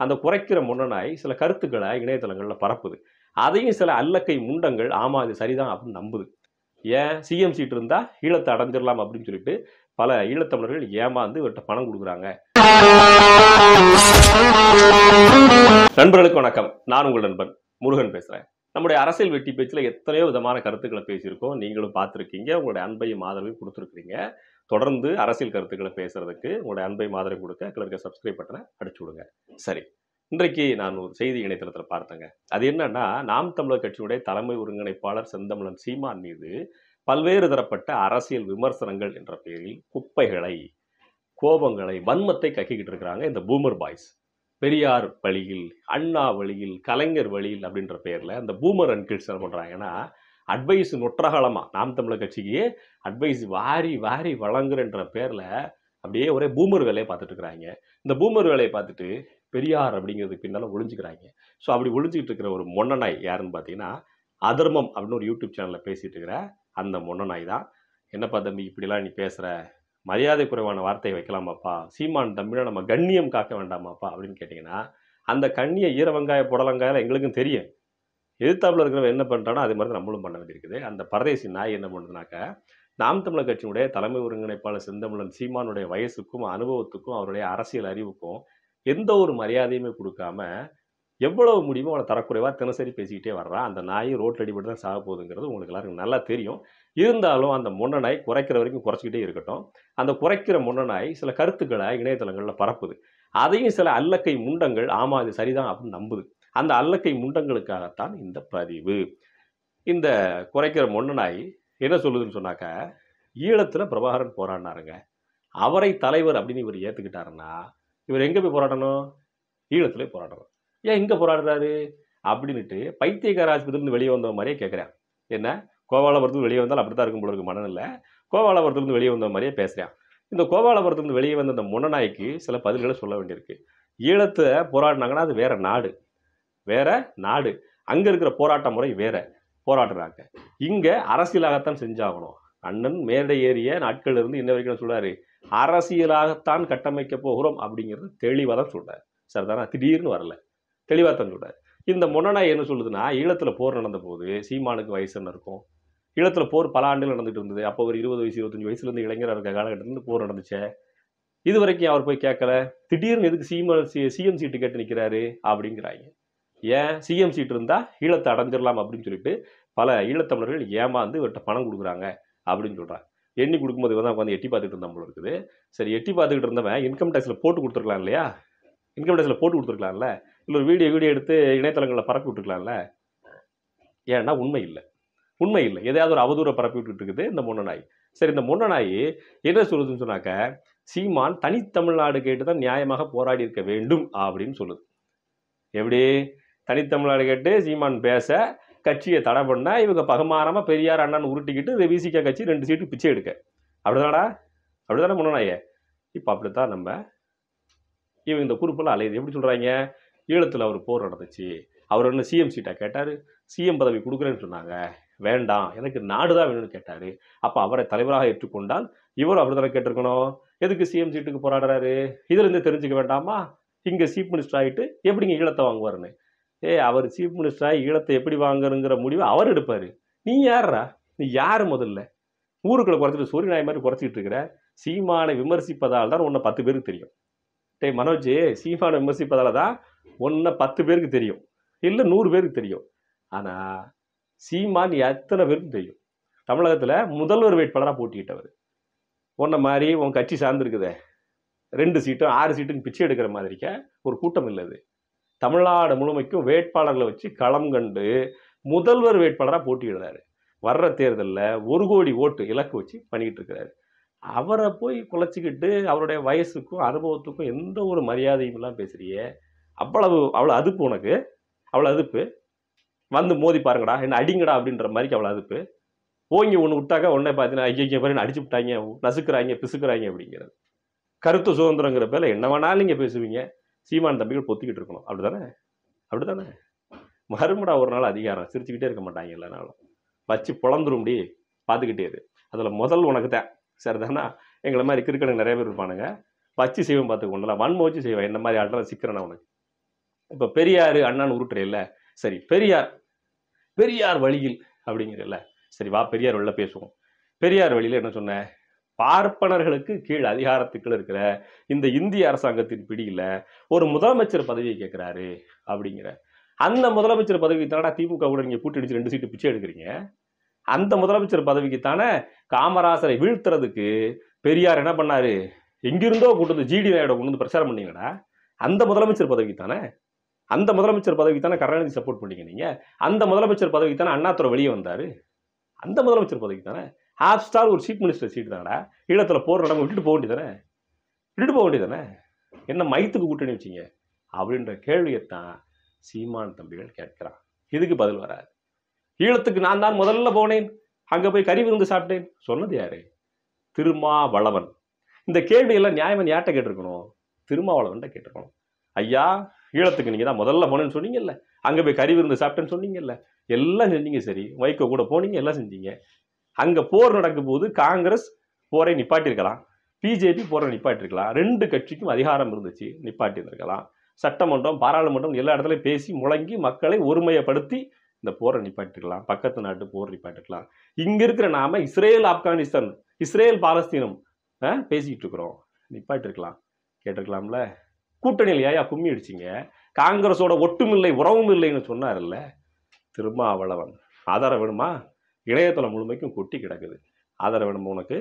அந்த குறைக்கிற முன்னனாய் சில கருத்துக்களை இணையதளங்களில் பரப்புது அதையும் சில அல்லக்கை முண்டங்கள் ஆமா இது சரிதான் அப்படின்னு நம்புது ஏன் சிஎம் சீட் இருந்தா ஈழத்தை அடைஞ்சிடலாம் அப்படின்னு சொல்லிட்டு பல ஈழத்தமிழர்கள் ஏமாந்து இவர்கிட்ட பணம் கொடுக்குறாங்க நண்பர்களுக்கு வணக்கம் நான் உங்கள் நண்பன் முருகன் பேசுறேன் நம்முடைய அரசியல் வெட்டி பேச்சில் எத்தனையோ விதமான கருத்துக்களை பேசியிருக்கோம் நீங்களும் பார்த்துருக்கீங்க உங்களுடைய அன்பையும் ஆதரவையும் கொடுத்துருக்கீங்க தொடர்ந்து அரசியல் கருத்துக்களை பேசுறதுக்கு உங்களுடைய அன்பையும் ஆதரவு கொடுக்க கீழே இருக்க சப்ஸ்கிரைப் பட்டனை அடிச்சு விடுங்க சரி இன்றைக்கு நான் ஒரு செய்தி இணையதளத்தில் பார்த்தேங்க அது என்னன்னா நாம் தமிழர் கட்சியுடைய தலைமை ஒருங்கிணைப்பாளர் செந்தமிழன் சீமான் மீது பல்வேறு தரப்பட்ட அரசியல் விமர்சனங்கள் என்ற பெயரில் குப்பைகளை கோபங்களை வன்மத்தை கக்கிக்கிட்டு இருக்கிறாங்க இந்த பூமர் பாய்ஸ் பெரியார் வழியில் அண்ணா வழியில் கலைஞர் வழியில் அப்படின்ற பெயரில் அந்த பூமர் அன்கிள்ஸ் என்ன பண்ணுறாங்கன்னா அட்வைஸ் நொற்றகாலமாக நாம் தமிழர் கட்சிக்கு அட்வைஸ் வாரி வாரி வழங்குறன்ற பேரில் அப்படியே ஒரே பூமர் வேலையை பார்த்துட்டு இருக்கிறாங்க இந்த பூமர் வேலையை பார்த்துட்டு பெரியார் அப்படிங்கிறதுக்கு பின்னால் ஒளிஞ்சுக்கிறாங்க ஸோ அப்படி ஒளிஞ்சிக்கிட்டு இருக்கிற ஒரு மொன்னநாய் யாருன்னு பார்த்தீங்கன்னா அதர்மம் அப்படின்னு ஒரு யூடியூப் சேனலில் பேசிட்டு இருக்கிற அந்த மொன்னநாய் தான் என்னப்பா தம்பி இப்படிலாம் நீ பேசுகிற மரியாதை குறைவான வார்த்தையை வைக்கலாமாப்பா சீமான் தம்பினா நம்ம கண்ணியம் காக்க வேண்டாமாப்பா அப்படின்னு கேட்டிங்கன்னா அந்த கண்ணிய ஈர வெங்காய புடலங்காயம் எங்களுக்கும் தெரியும் எதிர்த்தாப்புல இருக்கிறவன் என்ன பண்ணுறானோ அதே மாதிரி தான் நம்மளும் பண்ண வேண்டியிருக்குது அந்த பரதேசி நாய் என்ன பண்ணுதுனாக்க நாம் தமிழர் கட்சியினுடைய தலைமை ஒருங்கிணைப்பாளர் செந்தமிழன் சீமானுடைய வயசுக்கும் அனுபவத்துக்கும் அவருடைய அரசியல் அறிவுக்கும் எந்த ஒரு மரியாதையுமே கொடுக்காம எவ்வளவு முடியுமோ அவளை தரக்குறைவாக தினசரி பேசிக்கிட்டே வர்றான் அந்த நாய் ரோட்டில் அடிபட்டு தான் சாக போகுதுங்கிறது உங்களுக்கு எல்லாருக்கும் நல்லா தெரியும் இருந்தாலும் அந்த முன்ன நாய் குறைக்கிற வரைக்கும் குறைச்சிக்கிட்டே இருக்கட்டும் அந்த குறைக்கிற முன்ன நாய் சில கருத்துக்களை இணையதளங்களில் பரப்புது அதையும் சில அல்லக்கை முண்டங்கள் ஆமா இது சரிதான் அப்படின்னு நம்புது அந்த அல்லக்கை முண்டங்களுக்காகத்தான் இந்த பதிவு இந்த குறைக்கிற முன்ன நாய் என்ன சொல்லுதுன்னு சொன்னாக்க ஈழத்தில் பிரபாகரன் போராடினாருங்க அவரை தலைவர் அப்படின்னு இவர் ஏற்றுக்கிட்டாருன்னா இவர் எங்கே போய் போராடணும் ஈழத்துல போய் போராடணும் ஏன் இங்கே போராடுறாரு அப்படின்னுட்டு பைத்தியக்கார ஆஸ்பத்திரியிலிருந்து வெளியே வந்த மாதிரியே கேட்குறேன் என்ன கோபாலபுரத்துலேருந்து வெளியே வந்தால் அப்படி தான் இருக்கும் போல இருக்கு மனநிலை கோபாலபுரத்துலேருந்து வெளியே வந்த மாதிரியே பேசுகிறேன் இந்த கோபாலபுரத்துலேருந்து வெளியே வந்த இந்த முன்னநாய்க்கு சில பதில்களை சொல்ல வேண்டியிருக்கு ஈழத்தை போராடினாங்கன்னா அது வேற நாடு வேற நாடு அங்கே இருக்கிற போராட்ட முறை வேற போராடுறாங்க இங்கே அரசியலாகத்தான் செஞ்சாகணும் அண்ணன் மேடை ஏறிய நாட்கள் இருந்து இன்ன வரைக்கும் சொல்றாரு அரசியலாகத்தான் கட்டமைக்க போகிறோம் அப்படிங்கிறது தெளிவாக தான் சொல்றாரு சரிதானா திடீர்னு வரல தெளிவாக தான் சொல்றாரு இந்த முன்னநாய் என்ன சொல்லுதுன்னா ஈழத்தில் போர் நடந்த போது சீமானுக்கு வயசு என்ன இருக்கும் ஈழத்தில் போர் பல ஆண்டுகள் நடந்துட்டு இருந்தது அப்போ ஒரு இருபது வயசு இருபத்தஞ்சு வயசுலேருந்து இளைஞராக இருக்க காலகட்டத்திலேருந்து போர் நடந்துச்சே இது வரைக்கும் அவர் போய் கேட்கல திடீர்னு எதுக்கு சீமா சிஎம் சீட்டு கேட்டு நிற்கிறாரு அப்படிங்கிறாங்க ஏன் சிஎம் சீட் இருந்தால் ஈழத்தை அடைஞ்சிடலாம் அப்படின்னு சொல்லிட்டு பல ஈழத்தமிழர்கள் ஏமாந்து இவர்கிட்ட பணம் கொடுக்குறாங்க அப்படின்னு சொல்கிறாங்க எண்ணி கொடுக்கும்போது இவன் தான் உட்காந்து எட்டி பார்த்துட்டு இருந்தா போல இருக்குது சரி எட்டி பார்த்துக்கிட்டு இருந்தவன் இன்கம் டேக்ஸில் போட்டு கொடுத்துருக்கலாம் இல்லையா இன்கம் டேக்ஸில் போட்டு கொடுத்துருக்கலாம்ல இல்லை ஒரு வீடியோ வீடியோ எடுத்து இணையதளங்களில் பரப்பி விட்டுருக்கலாம்ல ஏன்னா உண்மை இல்லை உண்மை இல்லை எதையாவது ஒரு அவதூறை பரப்பி விட்டுட்டு இருக்குது இந்த முன்ன நாய் சரி இந்த முன்ன நாய் என்ன சொல்லுதுன்னு சொன்னாக்க சீமான் தனித்தமிழ்நாடு கேட்டு தான் நியாயமாக போராடி இருக்க வேண்டும் அப்படின்னு சொல்லுது எப்படி தனித்தமிழ்நாடு கேட்டு சீமான் பேச கட்சியை தடை பண்ணா இவங்க பகமானமாக பெரியார் அண்ணன் உருட்டிக்கிட்டு விசிக கட்சி ரெண்டு சீட்டு பிச்சை எடுக்க அப்படிதானடா அப்படிதானே முன்னாயே இப்போ அப்படித்தான் நம்ம இவங்க இந்த குறிப்பெல்லாம் அலையுது எப்படி சொல்கிறாங்க ஈழத்தில் அவர் போர் நடந்துச்சு அவர் என்ன சிஎம் சீட்டை கேட்டார் சிஎம் பதவி கொடுக்குறேன்னு சொன்னாங்க வேண்டாம் எனக்கு நாடு தான் வேணும்னு கேட்டார் அப்போ அவரை தலைவராக ஏற்றுக்கொண்டால் இவரும் அப்படி தானே கேட்டிருக்கணும் எதுக்கு சிஎம் சீட்டுக்கு போராடுறாரு இதுலேருந்து தெரிஞ்சுக்க வேண்டாமா இங்கே சீஃப் மினிஸ்டர் ஆகிட்டு எப்படிங்க ஈழத்தை வாங்குவாருன்னு ஏ அவர் சீஃப் மினிஸ்டராக ஈழத்தை எப்படி வாங்குறங்கிற முடிவை அவர் எடுப்பார் நீ யாரா நீ யார் முதல்ல ஊருக்குள்ள குறைச்சிட்டு சூரிய நாய் மாதிரி குறைச்சிட்டு இருக்கிற சீமானை விமர்சிப்பதால் தான் உன்னை பத்து பேருக்கு தெரியும் டேய் மனோஜ் சீமானை விமர்சிப்பதால தான் உன்னை பத்து பேருக்கு தெரியும் இல்லை நூறு பேருக்கு தெரியும் ஆனால் சீமான் எத்தனை பேருக்கு தெரியும் தமிழகத்தில் முதல்வர் வேட்பாளராக போட்டிக்கிட்டவர் உன்ன மாதிரி உன் கட்சி சார்ந்திருக்குதே ரெண்டு சீட்டும் ஆறு சீட்டுன்னு பிச்சை எடுக்கிற மாதிரிக்க ஒரு கூட்டம் இல்லை அது தமிழ்நாடு முழுமைக்கும் வேட்பாளர்களை வச்சு களம் கண்டு முதல்வர் வேட்பாளராக போட்டியிடுறாரு வர்ற தேர்தலில் ஒரு கோடி ஓட்டு இலக்கு வச்சு பண்ணிக்கிட்டு இருக்கிறாரு அவரை போய் குலைச்சிக்கிட்டு அவருடைய வயசுக்கும் அனுபவத்துக்கும் எந்த ஒரு மரியாதையும் இல்லாமல் பேசுறியே அவ்வளவு அவ்வளோ அதுப்பு உனக்கு அவ்வளோ அதுப்பு வந்து மோதி பாருங்கடா என்ன அடிங்கடா அப்படின்ற மாதிரி அவ்வளோ அதுப்பு ஓங்கி ஒன்று விட்டாக்க உடனே பார்த்தீங்கன்னா ஐயோ பாரு அடிச்சு விட்டாங்க நசுக்கிறாங்க பிசுக்கிறாங்க அப்படிங்கிறது கருத்து சுதந்திரங்கிற பேர்ல என்ன வேணாலும் நீங்கள் பேசுவீங்க சீமான் தம்பிகள் பொத்திக்கிட்டு இருக்கணும் அப்படிதானே அப்படிதானே மறுமடா ஒரு நாள் அதிகாரம் சிரிச்சுக்கிட்டே இருக்க மாட்டாங்க எல்லா நாளும் வச்சு பொழந்துரும்டி பார்த்துக்கிட்டே இரு அதில் முதல் உனக்கு தான் சரிதானா எங்களை மாதிரி கிரிக்கெட் நிறைய பேர் இருப்பானுங்க வச்சு செய்வேன் பார்த்துக்கொண்டல வன்ம வச்சு செய்வேன் என்ன மாதிரி ஆட்டம் சிக்கிறேன் உனக்கு இப்போ பெரியார் அண்ணான்னு உருட்டுறேல்ல சரி பெரியார் பெரியார் வழியில் அப்படிங்கிறல்ல சரி வா பெரியார் வழியில் பேசுவோம் பெரியார் வழியில் என்ன சொன்ன பார்ப்பனர்களுக்கு கீழ் அதிகாரத்துக்குள்ள இருக்கிற இந்த இந்திய அரசாங்கத்தின் பிடியில ஒரு முதலமைச்சர் பதவியை கேட்கிறாரு அப்படிங்கிற அந்த முதலமைச்சர் பதவிக்கு தானடா திமுக கூட நீங்க கூட்டடிச்சு ரெண்டு சீட்டு பிச்சை எடுக்கிறீங்க அந்த முதலமைச்சர் பதவிக்கு தானே காமராசரை வீழ்த்துறதுக்கு பெரியார் என்ன பண்ணாரு எங்கிருந்தோ கூட்டு வந்து ஜிடி நாயோட கொண்டு வந்து பிரச்சாரம் பண்ணீங்கடா அந்த முதலமைச்சர் பதவிக்கு தானே அந்த முதலமைச்சர் பதவிக்கு தானே கருணாநிதி சப்போர்ட் பண்ணீங்க நீங்க அந்த முதலமைச்சர் பதவிக்கு தானே அண்ணாதுரை வெளியே வந்தாரு அந்த முதலமைச்சர் பதவிக்கு தானே ஹாஃப் ஸ்டார் ஒரு சீஃப் மினிஸ்டர் சீட் தானடா ஈழத்துல போர் நடங்க விட்டுட்டு போக வேண்டியதானே விட்டுட்டு போக வேண்டியதானே என்ன மைத்துக்கு கூட்டணி வச்சீங்க அப்படின்ற கேள்வியைத்தான் சீமான் தம்பிகள் கேட்கிறான் இதுக்கு பதில் வராது ஈழத்துக்கு நான் தான் முதல்ல போனேன் அங்க போய் கறி விருந்து சாப்பிட்டேன் சொன்னது யாரு திருமாவளவன் இந்த கேள்வியெல்லாம் நியாயமா யார்கிட்ட கேட்டிருக்கணும் திருமாவளவன்ட்ட கேட்டிருக்கணும் ஐயா ஈழத்துக்கு நீங்க தான் முதல்ல போனேன்னு சொன்னீங்கல்ல அங்க போய் கறி விருந்து சாப்பிட்டேன்னு சொன்னீங்கல்ல எல்லாம் செஞ்சீங்க சரி வைகோ கூட போனீங்க எல்லாம் செஞ்சீங்க அங்க போர் நடக்கும் போது காங்கிரஸ் போரை நிப்பாட்டியிருக்கலாம் பிஜேபி போரை நிப்பாட்டிருக்கலாம் ரெண்டு கட்சிக்கும் அதிகாரம் இருந்துச்சு நிப்பாட்டி இருந்திருக்கலாம் சட்டமன்றம் பாராளுமன்றம் எல்லா இடத்துலையும் பேசி முழங்கி மக்களை ஒருமையப்படுத்தி இந்த போரை நிப்பாட்டிருக்கலாம் பக்கத்து நாட்டு போர் நிப்பாட்டிருக்கலாம் இங்க இருக்கிற நாம இஸ்ரேல் ஆப்கானிஸ்தான் இஸ்ரேல் பாலஸ்தீனம் ஆ, பேசிக்கிட்டு இருக்கிறோம் நிப்பாட்டிருக்கலாம் கேட்டிருக்கலாம்ல கூட்டணியில் ஏயா கும்மி அடிச்சிங்க காங்கிரஸோட ஒட்டுமில்லை உறவும் இல்லைன்னு சொன்னார்ல திருமாவளவன் ஆதாரம் வேணுமா இணையதளம் முழுமைக்கும் கொட்டி கிடக்குது ஆதாரம் வேணுமா உனக்கு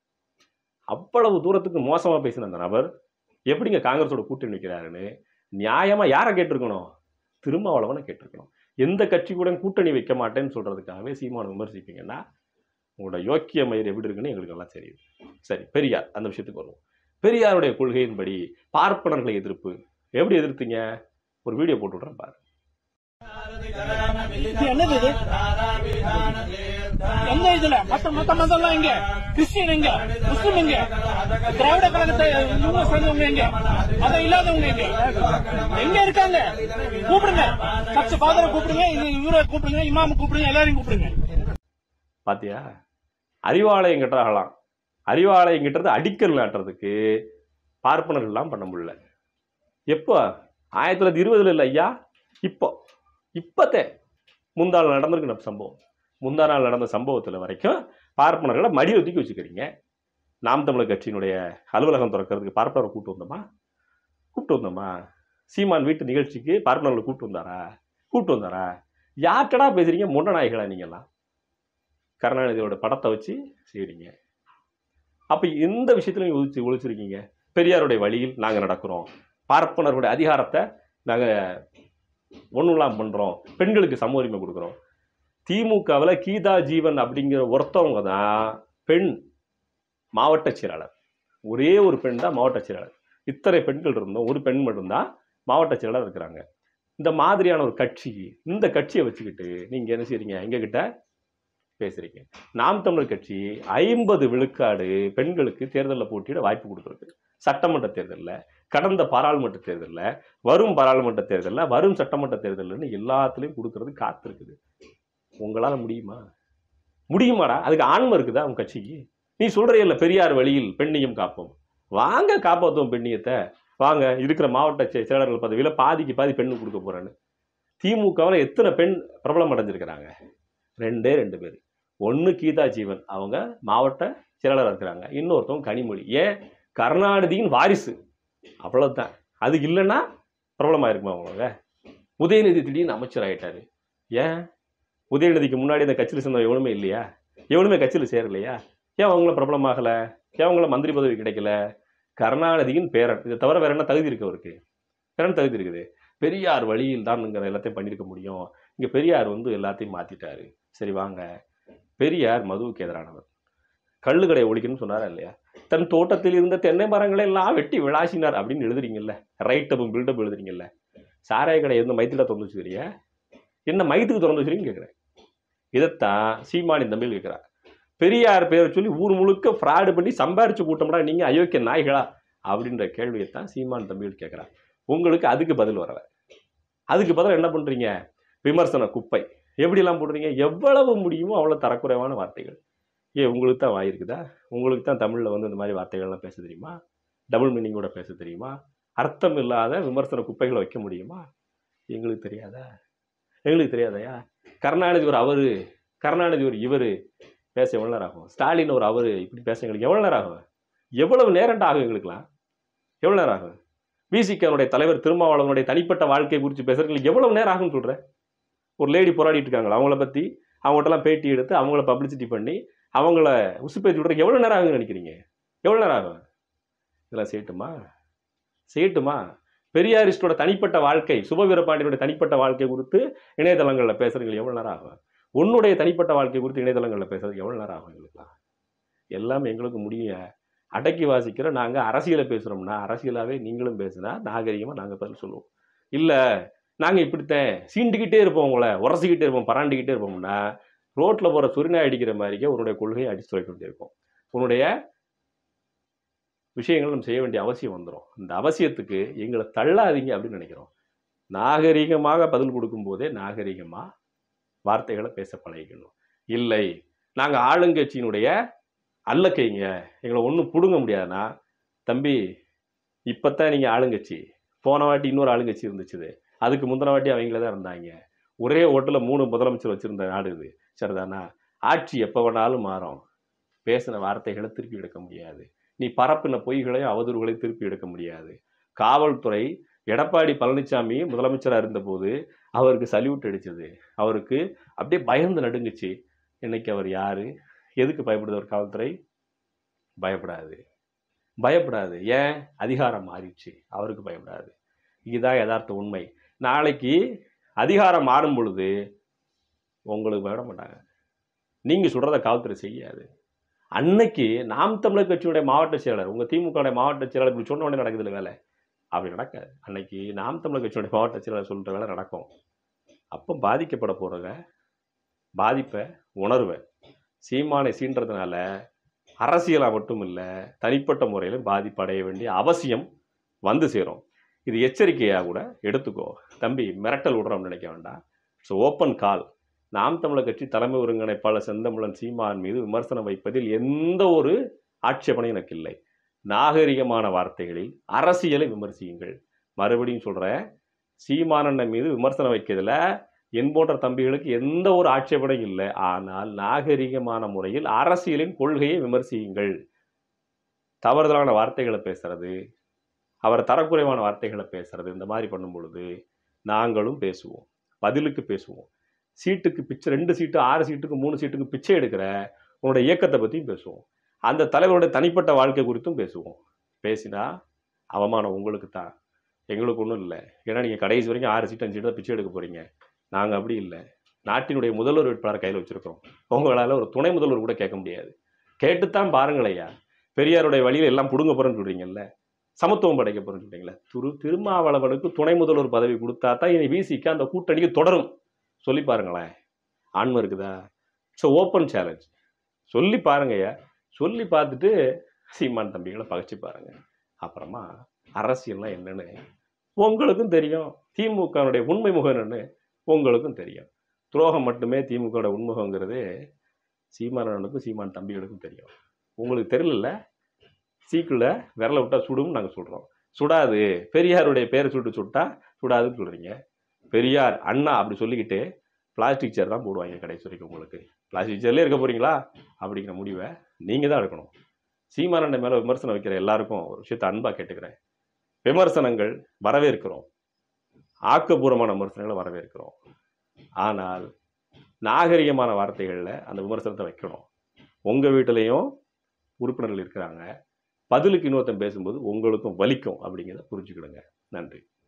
அவ்வளவு தூரத்துக்கு மோசமா பேசின அந்த நபர் எப்படிங்க காங்கிரஸோட கூட்டணி வைக்கிறாருன்னு நியாயமா யாரை கேட்டிருக்கணும் திருமாவளவனை கேட்டிருக்கணும் எந்த கட்சி கூட கூட்டணி வைக்க மாட்டேன்னு சொல்றதுக்காகவே சீமானை விமர்சிப்பீங்கன்னா உங்களோட யோக்கிய மயிர் எப்படி இருக்குன்னு எங்களுக்கு நல்லா தெரியுது சரி பெரியார் அந்த விஷயத்துக்கு வருவோம் பெரியாருடைய கொள்கையின்படி பார்ப்பனர்களை எதிர்ப்பு எப்படி எதிர்த்தீங்க ஒரு வீடியோ போட்டு விட்றேன் பாரு இது என்னது இது என்ன இதுல மத்த மத்த மதம்லாம் எங்க கிறிஸ்டியன் எங்க முஸ்லிம் எங்க திராவிட கழகத்தை இவங்க சேர்ந்தவங்க எங்க அதை இல்லாதவங்க எங்க எங்க இருக்காங்க கூப்பிடுங்க கட்சி ஃபாதரை கூப்பிடுங்க இது இவரை கூப்பிடுங்க இமாம கூப்பிடுங்க எல்லாரையும் கூப்பிடுங்க பாத்தியா அறிவாலயம் கட்டுறாங்களாம் அறிவாலயம் கட்டுறது அடிக்கல் நாட்டுறதுக்கு பார்ப்பனர்கள்லாம் பண்ண முடியல எப்போ ஆயிரத்தி தொள்ளாயிரத்தி இருபதுல இல்லை ஐயா இப்போ இப்பத்தே முந்தாள் நடந்திருக்கு நம்ம சம்பவம் முந்தா நாள் நடந்த சம்பவத்தில் வரைக்கும் பார்ப்பனர்களை மடி ஒதுக்கி வச்சுக்கிறீங்க நாம் தமிழர் கட்சியினுடைய அலுவலகம் திறக்கிறதுக்கு பார்ப்பனரை கூப்பிட்டு வந்தோமா கூப்பிட்டு வந்தோமா சீமான் வீட்டு நிகழ்ச்சிக்கு பார்ப்பனர்களை கூப்பிட்டு வந்தாரா கூப்பிட்டு வந்தாரா யார்கிட்டடா பேசுறீங்க முன்ன நாய்களா நீங்கெல்லாம் கருணாநிதியோட படத்தை வச்சு செய்கிறீங்க அப்போ எந்த விஷயத்துலையும் ஒழிச்சு ஒழிச்சிருக்கீங்க பெரியாருடைய வழியில் நாங்கள் நடக்கிறோம் பார்ப்பனருடைய அதிகாரத்தை நாங்கள் ஒன்றுலாம் பண்ணுறோம் பெண்களுக்கு சம உரிமை கொடுக்குறோம் திமுகவில் கீதா ஜீவன் அப்படிங்கிற ஒருத்தவங்க தான் பெண் மாவட்ட செயலாளர் ஒரே ஒரு பெண் தான் மாவட்ட செயலாளர் இத்தனை பெண்கள் இருந்தோம் ஒரு பெண் மட்டும்தான் மாவட்ட செயலாளர் இருக்கிறாங்க இந்த மாதிரியான ஒரு கட்சி இந்த கட்சியை வச்சுக்கிட்டு நீங்கள் என்ன செய்றீங்க எங்ககிட்ட பேசுறீங்க நாம் தமிழர் கட்சி ஐம்பது விழுக்காடு பெண்களுக்கு தேர்தலில் போட்டியிட வாய்ப்பு கொடுத்துருக்கு சட்டமன்ற தேர்தலில் கடந்த பாராளுமன்ற தேர்தலில் வரும் பாராளுமன்ற தேர்தலில் வரும் சட்டமன்ற தேர்தல்னு எல்லாத்துலேயும் கொடுக்கறது காத்திருக்குது உங்களால் முடியுமா முடியுமாடா அதுக்கு ஆன்மை இருக்குதா உங்க கட்சிக்கு நீ சொல்றியல்ல பெரியார் வழியில் பெண்ணியம் காப்போம் வாங்க காப்பாற்றுவோம் பெண்ணியத்தை வாங்க இருக்கிற மாவட்ட செ- செயலாளர்கள் பதவியில் பாதிக்கு பாதி பெண்ணு கொடுக்க போறேன்னு திமுகவில் எத்தனை பெண் பிரபலம் அடைஞ்சிருக்கிறாங்க ரெண்டே ரெண்டு பேர் ஒன்று கீதா ஜீவன் அவங்க மாவட்ட செயலாளர் இருக்கிறாங்க இன்னொருத்தவங்க கனிமொழி ஏன் கருணாநிதியின் வாரிசு அவ்வளவுதான் அது இல்லைன்னா பிரபலமாக இருக்குமா அவங்க உதயநிதி திடீர்னு அமைச்சர் ஆயிட்டாரு ஏன் உதயநிதிக்கு முன்னாடி இந்த கட்சியில் சேர்ந்த எவனுமே இல்லையா எவனுமே கட்சியில் சேரலையா ஏன் அவங்கள பிரபலமாகலை ஏன் அவங்கள மந்திரி பதவி கிடைக்கல கருணாநிதியின் பேரன் இதை தவிர வேற என்ன தகுதி இருக்கு அவருக்கு வேற என்ன தகுதி இருக்குது பெரியார் வழியில் தான்ங்கிற எல்லாத்தையும் பண்ணியிருக்க முடியும் இங்கே பெரியார் வந்து எல்லாத்தையும் மாற்றிட்டாரு சரி வாங்க பெரியார் மதுவுக்கு எதிரானவர் கள்ளுக்கடை ஒழிக்கணும்னு சொன்னாரா இல்லையா தன் தோட்டத்தில் இருந்த தென்னை மரங்களை எல்லாம் வெட்டி விளாசினார் அப்படின்னு எழுதுறீங்கல்ல ரைட்டப்பும் பில்டப் எழுதுறீங்கல்ல சாராய கடை எந்த மைத்துல திறந்து வச்சுக்கிறியா என்ன மைத்துக்கு திறந்து வச்சுருக்கீங்க கேட்குறேன் இதைத்தான் சீமானின் தம்பியில் கேட்குறா பெரியார் பேரை சொல்லி ஊர் முழுக்க ஃப்ராடு பண்ணி சம்பாரிச்சு கூட்டம்டா நீங்க அயோக்கிய நாய்களா அப்படின்ற கேள்வியைத்தான் சீமான் தம்பியில் கேட்குறா உங்களுக்கு அதுக்கு பதில் வரல அதுக்கு பதில் என்ன பண்றீங்க விமர்சன குப்பை எப்படிலாம் போடுறீங்க எவ்வளவு முடியுமோ அவ்வளோ தரக்குறைவான வார்த்தைகள் ஏ உங்களுக்கு தான் வாயிருக்குதா உங்களுக்கு தான் தமிழில் வந்து இந்த மாதிரி வார்த்தைகள்லாம் பேச தெரியுமா டபுள் மீனிங்கோட பேச தெரியுமா அர்த்தம் இல்லாத விமர்சன குப்பைகளை வைக்க முடியுமா எங்களுக்கு தெரியாதா எங்களுக்கு தெரியாதயா கருணாநிதி ஒரு அவரு கருணாநிதி ஒரு இவர் பேச எவ்வளோ நேரம் ஆகும் ஸ்டாலின் ஒரு அவரு இப்படி பேச எங்களுக்கு எவ்வளோ நேரம் ஆகும் எவ்வளவு நேரம்டா ஆகும் எங்களுக்குலாம் எவ்வளோ நேரம் ஆகும் விசிகனுடைய தலைவர் திருமாவளவனுடைய தனிப்பட்ட வாழ்க்கை குறித்து பேசுறதுக்கு எவ்வளவு நேரம் ஆகும்னு சொல்கிறேன் ஒரு லேடி போராடிட்டு இருக்காங்களா அவங்கள பற்றி அவங்கள்ட்டலாம் பேட்டி எடுத்து அவங்கள பப்ளிசிட்டி பண்ணி அவங்கள உசுப்பேத்தி விட்றதுக்கு எவ்வளோ நேரம் ஆகும்னு நினைக்கிறீங்க எவ்வளோ நேரம் ஆகும் இதெல்லாம் செய்யட்டுமா செய்யட்டுமா பெரியாரிஸ்டோட தனிப்பட்ட வாழ்க்கை சுபவீரபாண்டியனுடைய தனிப்பட்ட வாழ்க்கை குறித்து இணையதளங்களில் பேசுறதுக்கு எவ்வளோ நேரம் ஆகும் உன்னுடைய தனிப்பட்ட வாழ்க்கை குறித்து இணையதளங்களில் பேசுறதுக்கு எவ்வளோ நேரம் ஆகும் எங்களுக்குலாம் எல்லாம் எங்களுக்கு முடியும் அடக்கி வாசிக்கிற நாங்கள் அரசியலை பேசுகிறோம்னா அரசியலாகவே நீங்களும் பேசுனா நாகரிகமாக நாங்கள் பதில் சொல்லுவோம் இல்லை நாங்கள் இப்படித்தான் சீண்டுக்கிட்டே இருப்போம் உங்களை உரசிக்கிட்டே இருப்போம் பராண்டிக்கிட்டே இருப்போம்னா ரோட்டில் போகிற சுரிநாய் அடிக்கிற மாதிரிக்கே உன்னுடைய கொள்கையை அடிச்சு துறைக்க வேண்டியிருக்கும் உன்னுடைய விஷயங்கள் நம்ம செய்ய வேண்டிய அவசியம் வந்துடும் இந்த அவசியத்துக்கு எங்களை தள்ளாதீங்க அப்படின்னு நினைக்கிறோம் நாகரிகமாக பதில் கொடுக்கும்போதே நாகரிகமாக வார்த்தைகளை பேச பழகிக்கணும் இல்லை நாங்கள் ஆளுங்கட்சியினுடைய அல்லக்கைங்க எங்களை ஒன்றும் பிடுங்க முடியாதுன்னா தம்பி இப்போத்தான் நீங்கள் ஆளுங்கட்சி போன வாட்டி இன்னொரு ஆளுங்கட்சி இருந்துச்சு அதுக்கு முந்தின வாட்டி அவங்கள தான் இருந்தாங்க ஒரே ஓட்டில் மூணு முதலமைச்சர் வச்சுருந்த நாடு இது சரிதானா ஆட்சி எப்போ வேணாலும் மாறும் பேசின வார்த்தைகளை திருப்பி எடுக்க முடியாது நீ பரப்பின பொய்களையும் அவதூறுகளையும் திருப்பி எடுக்க முடியாது காவல்துறை எடப்பாடி பழனிசாமி முதலமைச்சராக இருந்தபோது அவருக்கு சல்யூட் அடிச்சது அவருக்கு அப்படியே பயந்து நடுங்குச்சு இன்னைக்கு அவர் யாரு எதுக்கு பயப்படுது ஒரு காவல்துறை பயப்படாது பயப்படாது ஏன் அதிகாரம் மாறிடுச்சு அவருக்கு பயப்படாது இதுதான் யதார்த்த உண்மை நாளைக்கு அதிகாரம் மாறும் பொழுது உங்களுக்கு பயப்பட மாட்டாங்க நீங்கள் சொல்கிறத காவல்துறை செய்யாது அன்னைக்கு நாம் தமிழர் கட்சியுடைய மாவட்ட செயலர் உங்கள் திமுக மாவட்ட செயலர் இப்படி சொன்ன உடனே நடக்குதுல்ல வேலை அப்படி நடக்காது அன்னைக்கு நாம் தமிழர் கட்சியுடைய மாவட்ட செயலர் சொல்கிற வேலை நடக்கும் அப்போ பாதிக்கப்பட போகிறவங்க பாதிப்பை உணர்வை சீமானை சீன்றதுனால அரசியலாக மட்டும் இல்லை தனிப்பட்ட முறையிலும் பாதிப்படைய வேண்டிய அவசியம் வந்து சேரும் இது எச்சரிக்கையாக கூட எடுத்துக்கோ தம்பி மிரட்டல் விடுறோம்னு நினைக்க வேண்டாம் ஸோ ஓப்பன் கால் நாம் தமிழர் கட்சி தலைமை ஒருங்கிணைப்பாளர் செந்தமிழன் சீமான் மீது விமர்சனம் வைப்பதில் எந்த ஒரு ஆட்சேபனையும் எனக்கு இல்லை நாகரிகமான வார்த்தைகளில் அரசியலை விமர்சியுங்கள் மறுபடியும் சொல்கிறேன் சீமானண்ணன் மீது விமர்சனம் வைக்கிறதுல என் போன்ற தம்பிகளுக்கு எந்த ஒரு ஆட்சேபனையும் இல்லை ஆனால் நாகரிகமான முறையில் அரசியலின் கொள்கையை விமர்சியுங்கள் தவறுதலான வார்த்தைகளை பேசுறது அவர் தரக்குறைவான வார்த்தைகளை பேசுறது இந்த மாதிரி பண்ணும் பொழுது நாங்களும் பேசுவோம் பதிலுக்கு பேசுவோம் சீட்டுக்கு பிச்சை ரெண்டு சீட்டு ஆறு சீட்டுக்கு மூணு சீட்டுக்கு பிச்சை எடுக்கிற உன்னோட இயக்கத்தை பற்றியும் பேசுவோம் அந்த தலைவருடைய தனிப்பட்ட வாழ்க்கை குறித்தும் பேசுவோம் பேசினா அவமானம் உங்களுக்கு தான் எங்களுக்கு ஒன்றும் இல்லை ஏன்னா நீங்கள் கடைசி வரைக்கும் ஆறு சீட்டு அஞ்சு சீட்டு தான் பிச்சை எடுக்க போகிறீங்க நாங்கள் அப்படி இல்லை நாட்டினுடைய முதல்வர் வேட்பாளர் கையில் வச்சுருக்கோம் உங்களால் ஒரு துணை முதல்வர் கூட கேட்க முடியாது கேட்டுத்தான் பாருங்களையா பெரியாருடைய வழியில் எல்லாம் பிடுங்க போகிறேன்னு சொல்கிறீங்கல்ல சமத்துவம் படைக்க போகிறேன்னு சொல்கிறீங்களே திரு திருமாவளவனுக்கு துணை முதல்வர் பதவி கொடுத்தா தான் இனி விசிக்கு அந்த கூட்டணிக்கு தொடரும் சொல்லி பாருங்களேன் ஆன்மை இருக்குதா ஸோ ஓப்பன் சேலஞ்ச் சொல்லி பாருங்கய்யா சொல்லி பார்த்துட்டு சீமான் தம்பிகளை பகைச்சு பாருங்க அப்புறமா அரசியல்லாம் என்னன்னு உங்களுக்கும் தெரியும் திமுகனுடைய உண்மை முகம் என்னன்னு உங்களுக்கும் தெரியும் துரோகம் மட்டுமே திமுகவோட உண்முகங்கிறது சீமானனுக்கும் சீமான் தம்பிகளுக்கும் தெரியும் உங்களுக்கு தெரியல சீக்கில் விரல விட்டா சுடும்னு நாங்கள் சொல்கிறோம் சுடாது பெரியாருடைய பேரை சுட்டு சுட்டா சுடாதுன்னு சொல்கிறீங்க பெரியார் அண்ணா அப்படி சொல்லிக்கிட்டு பிளாஸ்டிக் சேர் தான் போடுவாங்க கடைசி வரைக்கும் உங்களுக்கு பிளாஸ்டிக் சேர்லேயே இருக்க போகிறீங்களா அப்படிங்கிற முடிவை நீங்கள் தான் எடுக்கணும் சீமானண்ட மேலே விமர்சனம் வைக்கிற எல்லாருக்கும் ஒரு விஷயத்தை அன்பாக கேட்டுக்கிறேன் விமர்சனங்கள் வரவேற்கிறோம் ஆக்கப்பூர்வமான விமர்சனங்களை வரவேற்கிறோம் ஆனால் நாகரிகமான வார்த்தைகளில் அந்த விமர்சனத்தை வைக்கணும் உங்கள் வீட்டிலையும் உறுப்பினர்கள் இருக்கிறாங்க பதிலுக்கு இன்னொருத்தன் பேசும்போது உங்களுக்கும் வலிக்கும் அப்படிங்கிறத புரிஞ்சுக்கிடுங்க நன்றி